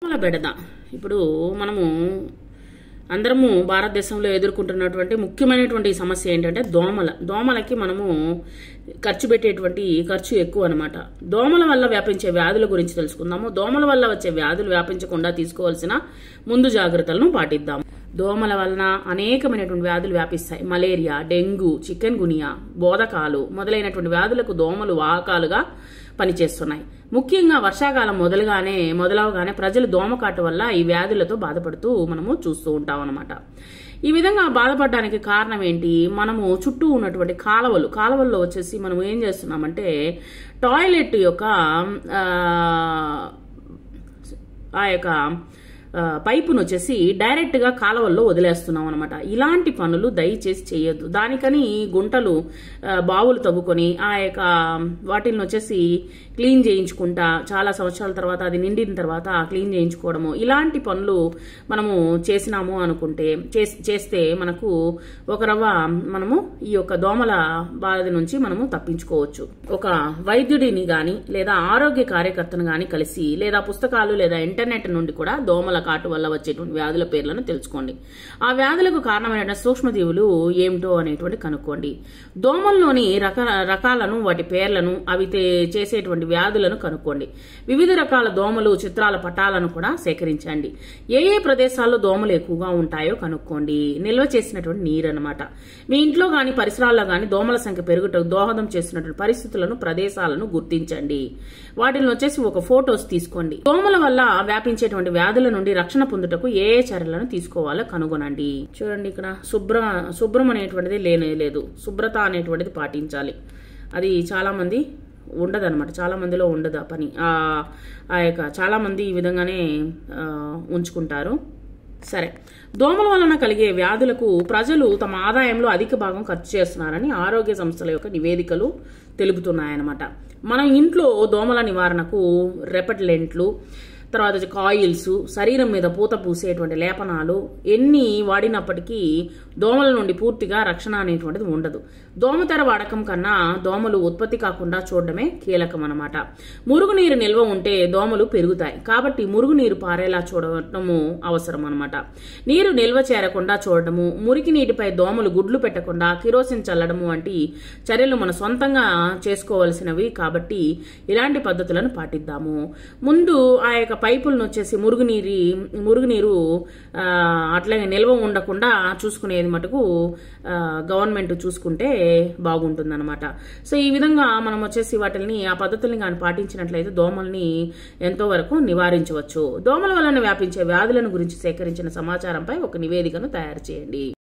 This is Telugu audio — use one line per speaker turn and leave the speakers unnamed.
దోమల బెడద ఇప్పుడు మనము అందరము భారతదేశంలో ఎదుర్కొంటున్నటువంటి ముఖ్యమైనటువంటి సమస్య ఏంటంటే దోమల దోమలకి మనము ఖర్చు పెట్టేటువంటి ఖర్చు ఎక్కువ అనమాట దోమల వల్ల వ్యాపించే వ్యాధుల గురించి తెలుసుకుందాము దోమల వల్ల వచ్చే వ్యాధులు వ్యాపించకుండా తీసుకోవాల్సిన ముందు జాగ్రత్తలను పాటిద్దాం దోమల వలన అనేకమైనటువంటి వ్యాధులు వ్యాపిస్తాయి మలేరియా డెంగ్యూ చికెన్ గునియా బోధకాలు మొదలైనటువంటి వ్యాధులకు దోమలు వాహకాలుగా పనిచేస్తున్నాయి ముఖ్యంగా వర్షాకాలం మొదలుగానే మొదలవగానే ప్రజలు దోమకాటు వల్ల ఈ వ్యాధులతో బాధపడుతూ మనము చూస్తూ ఉంటాం అనమాట ఈ విధంగా బాధపడడానికి కారణం ఏంటి మనము చుట్టూ ఉన్నటువంటి కాలువలు కాలువల్లో వచ్చేసి మనం ఏం చేస్తున్నామంటే టాయిలెట్ యొక్క ఆ, ఆ యొక్క ఆ, పైపును వచ్చేసి డైరెక్ట్ గా కాలువల్లో వదిలేస్తున్నాం అనమాట ఇలాంటి పనులు దయచేసి చేయొద్దు దానికని గుంటలు ఆ, బావులు తవ్వుకొని ఆ యొక్క వాటిని వచ్చేసి క్లీన్ చేయించుకుంటా చాలా సంవత్సరాల తర్వాత అది నిండిన తర్వాత క్లీన్ చేయించుకోవడము ఇలాంటి పనులు మనము చేసినాము అనుకుంటే చేస్- చేస్తే మనకు ఒక రవ్వ మనము ఈ యొక్క దోమల బాధ నుంచి మనము తప్పించుకోవచ్చు ఒక వైద్యుడిని గాని లేదా ఆరోగ్య కార్యకర్తను గాని కలిసి లేదా పుస్తకాలు లేదా ఇంటర్నెట్ నుండి కూడా దోమల కాటు వల్ల వచ్చేటువంటి వ్యాధుల పేర్లను తెలుసుకోండి ఆ వ్యాధులకు కారణమైన సూక్ష్మజీవులు ఏమిటో అనేటువంటి కనుక్కోండి దోమల్లోని రక రకాలను వాటి పేర్లను అవి తే- చేసేటువంటి వ్యాధులను కనుక్కోండి వివిధ రకాల దోమలు చిత్రాల పటాలను కూడా సేకరించండి ఏ ఏ ప్రదేశాల్లో దోమలు ఎక్కువగా ఉంటాయో కనుక్కోండి నిల్వ చేసినటువంటి నీరు అనమాట మీ ఇంట్లో గాని పరిసరాల్లో గాని దోమల సంఖ్య పెరుగుటకు దోహదం చేస్తున్నటువంటి పరిస్థితులను ప్రదేశాలను గుర్తించండి వాటిని వచ్చేసి ఒక ఫోటోస్ తీసుకోండి దోమల వల్ల వ్యాపించేటువంటి వ్యాధుల నుండి రక్షణ పొందుటకు ఏ ఏ చర్యలను తీసుకోవాలో కనుగొనండి చూడండి ఇక్కడ శుభ్ర శుభ్రం అనేటువంటిది లేనే లేదు శుభ్రత అనేటువంటిది పాటించాలి అది చాలా మంది ఉండదన్నమాట చాలా మందిలో ఉండదు ఆ పని ఆ ఆ యొక్క చాలా మంది ఈ విధంగానే ఆ, ఉంచుకుంటారు సరే దోమల వలన కలిగే వ్యాధులకు ప్రజలు తమ ఆదాయంలో అధిక భాగం ఖర్చు చేస్తున్నారని ఆరోగ్య సంస్థల యొక్క నివేదికలు తెలుపుతున్నాయన్నమాట మన ఇంట్లో దోమల నివారణకు రెపట్లెంట్లు తర్వాత వచ్చి కాయిల్స్ శరీరం మీద పూత పూసేటువంటి లేపనాలు ఎన్ని వాడినప్పటికీ దోమల నుండి పూర్తిగా రక్షణ అనేటువంటిది ఉండదు దోమతెర వాడకం కన్నా దోమలు ఉత్పత్తి కాకుండా చూడడమే కీలకం అనమాట మురుగునీరు నిల్వ ఉంటే దోమలు పెరుగుతాయి కాబట్టి మురుగునీరు పారేలా చూడటము అవసరం అనమాట నీరు నిల్వ చేరకుండా చూడడము మురికి నీటిపై దోమలు గుడ్లు పెట్టకుండా కిరోసిన్ చల్లడము వంటి చర్యలు మన సొంతంగా చేసుకోవలసినవి కాబట్టి ఇలాంటి పద్ధతులను పాటిద్దాము ముందు ఆ యొక్క పైపులను వచ్చేసి మురుగునీరి మురుగునీరు ఆ, అట్లాగే నిల్వ ఉండకుండా చూసుకునేది మటుకు ఆ, గవర్నమెంట్ చూసుకుంటే బాగుంటుందన్నమాట సో ఈ విధంగా మనం వచ్చేసి వాటిని ఆ పద్ధతుల్ని కానీ పాటించినట్లయితే దోమల్ని ఎంతో వరకు నివారించవచ్చు దోమల వలన వ్యాపించే వ్యాధులను గురించి సేకరించిన సమాచారంపై ఒక నివేదికను తయారు చేయండి